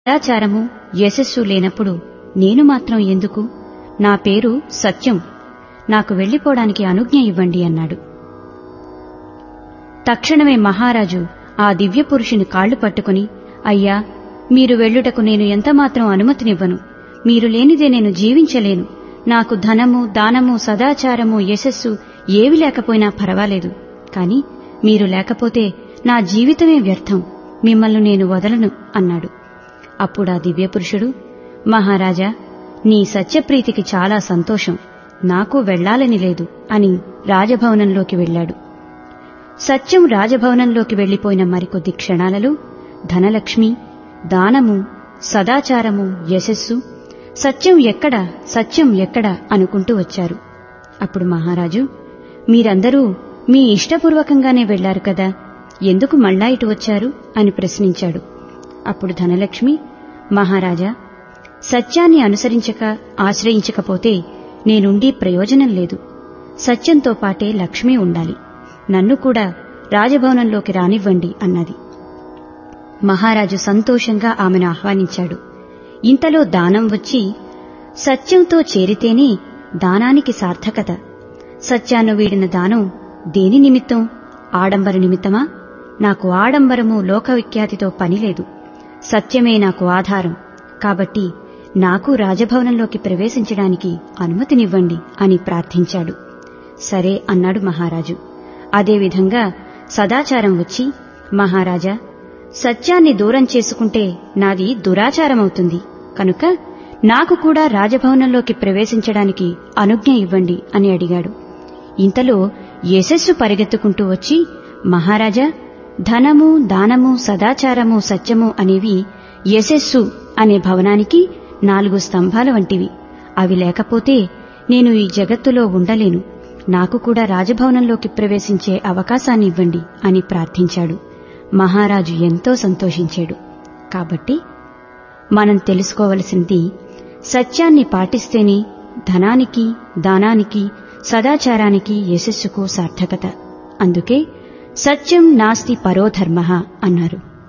సదాచారము యశస్సు లేనప్పుడు నేను మాత్రం ఎందుకు నా పేరు సత్యం నాకు వెళ్లిపోవడానికి అనుజ్ఞ ఇవ్వండి అన్నాడు తక్షణమే మహారాజు ఆ దివ్యపురుషుని కాళ్లు పట్టుకుని అయ్యా మీరు వెళ్ళుటకు నేను ఎంతమాత్రం అనుమతినివ్వను మీరు లేనిదే నేను జీవించలేను నాకు ధనము దానము సదాచారము యశస్సు ఏవి లేకపోయినా పర్వాలేదు కాని మీరు లేకపోతే నా జీవితమే వ్యర్థం మిమ్మల్ని నేను వదలను అన్నాడు అప్పుడా దివ్యపురుషుడు మహారాజా నీ సత్యప్రీతికి చాలా సంతోషం నాకు వెళ్లాలని లేదు అని రాజభవనంలోకి వెళ్లాడు సత్యం రాజభవనంలోకి వెళ్లిపోయిన మరికొద్ది క్షణాలలో ధనలక్ష్మి దానము సదాచారము యశస్సు సత్యం ఎక్కడ సత్యం ఎక్కడ అనుకుంటూ వచ్చారు అప్పుడు మహారాజు మీరందరూ మీ ఇష్టపూర్వకంగానే వెళ్లారు కదా ఎందుకు మళ్ళా ఇటు వచ్చారు అని ప్రశ్నించాడు అప్పుడు ధనలక్ష్మి మహారాజా సత్యాన్ని అనుసరించక ఆశ్రయించకపోతే నేనుండి ప్రయోజనం లేదు సత్యంతో పాటే లక్ష్మి ఉండాలి నన్ను కూడా రాజభవనంలోకి రానివ్వండి అన్నది మహారాజు సంతోషంగా ఆమెను ఆహ్వానించాడు ఇంతలో దానం వచ్చి సత్యంతో చేరితేనే దానానికి సార్థకత సత్యాన్ని వీడిన దానం దేని నిమిత్తం ఆడంబర నిమిత్తమా నాకు ఆడంబరము లోకవిఖ్యాతితో పనిలేదు సత్యమే నాకు ఆధారం కాబట్టి నాకు రాజభవనంలోకి ప్రవేశించడానికి అనుమతినివ్వండి అని ప్రార్థించాడు సరే అన్నాడు మహారాజు అదేవిధంగా సదాచారం వచ్చి మహారాజా సత్యాన్ని దూరం చేసుకుంటే నాది దురాచారమవుతుంది కనుక నాకు కూడా రాజభవనంలోకి ప్రవేశించడానికి అనుజ్ఞ ఇవ్వండి అని అడిగాడు ఇంతలో యశస్సు పరిగెత్తుకుంటూ వచ్చి మహారాజా ధనము దానము సదాచారము సత్యము అనేవి యశస్సు అనే భవనానికి నాలుగు స్తంభాల వంటివి అవి లేకపోతే నేను ఈ జగత్తులో ఉండలేను నాకు కూడా రాజభవనంలోకి ప్రవేశించే అవకాశాన్ని ఇవ్వండి అని ప్రార్థించాడు మహారాజు ఎంతో సంతోషించాడు కాబట్టి మనం తెలుసుకోవలసింది సత్యాన్ని పాటిస్తేనే ధనానికి దానానికి సదాచారానికి యశస్సుకు సార్థకత అందుకే సత్యం నాస్తి పరోధర్మ అన్నారు